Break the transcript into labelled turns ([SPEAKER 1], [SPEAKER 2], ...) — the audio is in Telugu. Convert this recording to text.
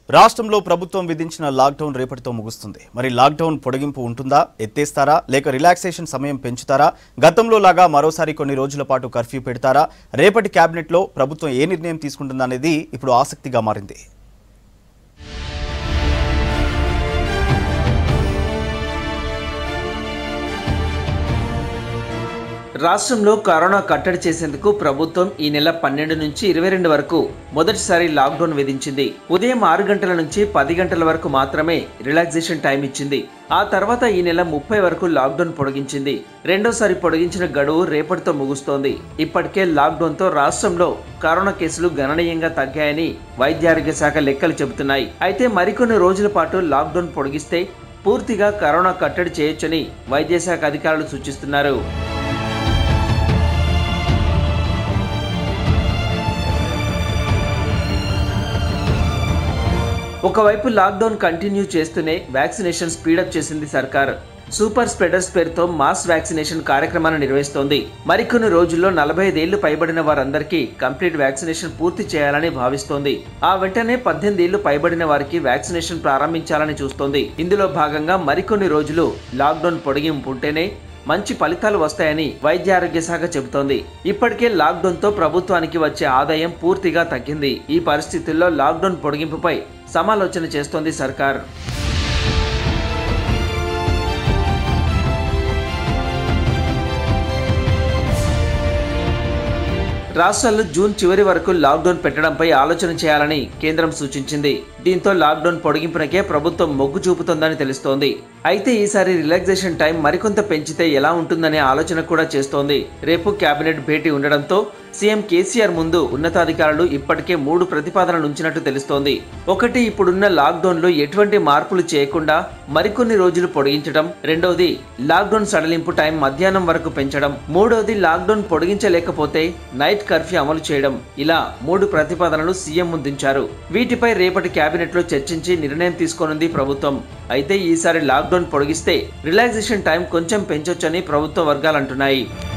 [SPEAKER 1] రాష్ట్రంలో ప్రభుత్వం విధించిన లాక్డౌన్ రేపటితో ముగుస్తుంది మరి లాక్డౌన్ పొడిగింపు ఉంటుందా ఎత్తేస్తారా లేక రిలాక్సేషన్ సమయం పెంచుతారా గతంలో లాగా మరోసారి కొన్ని రోజుల పాటు కర్ఫ్యూ పెడతారా రేపటి కేబినెట్లో ప్రభుత్వం ఏ నిర్ణయం తీసుకుంటుందనేది ఇప్పుడు ఆసక్తిగా మారింది
[SPEAKER 2] రాష్ట్రంలో కరోనా కట్టడి చేసేందుకు ప్రభుత్వం ఈ నెల పన్నెండు నుంచి ఇరవై రెండు వరకు మొదటిసారి లాక్డౌన్ విధించింది ఉదయం ఆరు గంటల నుంచి పది గంటల వరకు మాత్రమే రిలాక్సేషన్ టైం ఇచ్చింది ఆ తర్వాత ఈ నెల ముప్పై వరకు లాక్డౌన్ పొడిగించింది రెండోసారి పొడిగించిన గడువు రేపటితో ముగుస్తోంది ఇప్పటికే లాక్డౌన్తో రాష్ట్రంలో కరోనా కేసులు గణనీయంగా తగ్గాయని వైద్యారోగ్య శాఖ లెక్కలు చెబుతున్నాయి అయితే మరికొన్ని రోజుల పాటు లాక్డౌన్ పొడిగిస్తే పూర్తిగా కరోనా కట్టడి చేయొచ్చని వైద్యశాఖ అధికారులు సూచిస్తున్నారు ఒకవైపు లాక్డౌన్ కంటిన్యూ చేస్తూనే వ్యాక్సినేషన్ స్పీడప్ చేసింది సర్కార్ సూపర్ స్ప్రెడర్స్ పేరుతో మాస్ వ్యాక్సినేషన్ కార్యక్రమాన్ని నిర్వహిస్తోంది మరికొన్ని రోజుల్లో నలభై ఐదేళ్లు పైబడిన వారందరికీ కంప్లీట్ వ్యాక్సినేషన్ పూర్తి చేయాలని భావిస్తోంది ఆ వెంటనే పద్దెనిమిది ఏళ్లు పైబడిన వారికి వ్యాక్సినేషన్ ప్రారంభించాలని చూస్తోంది ఇందులో భాగంగా మరికొన్ని రోజులు లాక్డౌన్ పొడిగింపు ఉంటేనే మంచి ఫలితాలు వస్తాయని వైద్య ఆరోగ్య శాఖ చెబుతోంది ఇప్పటికే లాక్డౌన్ తో ప్రభుత్వానికి వచ్చే ఆదాయం పూర్తిగా తగ్గింది ఈ పరిస్థితుల్లో లాక్డౌన్ పొడిగింపుపై సమాలోచన చేస్తోంది సర్కార్ రాష్ట్రాల్లో జూన్ చివరి వరకు లాక్డౌన్ పెట్టడంపై ఆలోచన చేయాలని కేంద్రం సూచించింది దీంతో లాక్డౌన్ పొడిగింపునకే ప్రభుత్వం మొగ్గు చూపుతోందని తెలుస్తోంది అయితే ఈసారి రిలాక్సేషన్ టైం మరికొంత పెంచితే ఎలా ఉంటుందనే ఆలోచన కూడా చేస్తోంది రేపు కేబినెట్ భేటీ ఉండడంతో సీఎం కేసీఆర్ ముందు ఉన్నతాధికారులు ఇప్పటికే మూడు ప్రతిపాదనలు ఉంచినట్టు తెలుస్తోంది ఒకటి ఇప్పుడున్న లాక్డౌన్ లో ఎటువంటి మార్పులు చేయకుండా మరికొన్ని రోజులు పొడిగించడం రెండవది లాక్డౌన్ సడలింపు టైం మధ్యాహ్నం వరకు పెంచడం మూడవది లాక్డౌన్ పొడిగించలేకపోతే నైట్ కర్ఫ్యూ అమలు చేయడం ఇలా మూడు ప్రతిపాదనలు సీఎం ముందుంచారు వీటిపై రేపటి కేబినెట్ లో చర్చించి నిర్ణయం తీసుకోనుంది ప్రభుత్వం అయితే ఈసారి లాక్డౌన్ పొడిగిస్తే రిలాక్సేషన్ టైం కొంచెం పెంచొచ్చని ప్రభుత్వ వర్గాలు అంటున్నాయి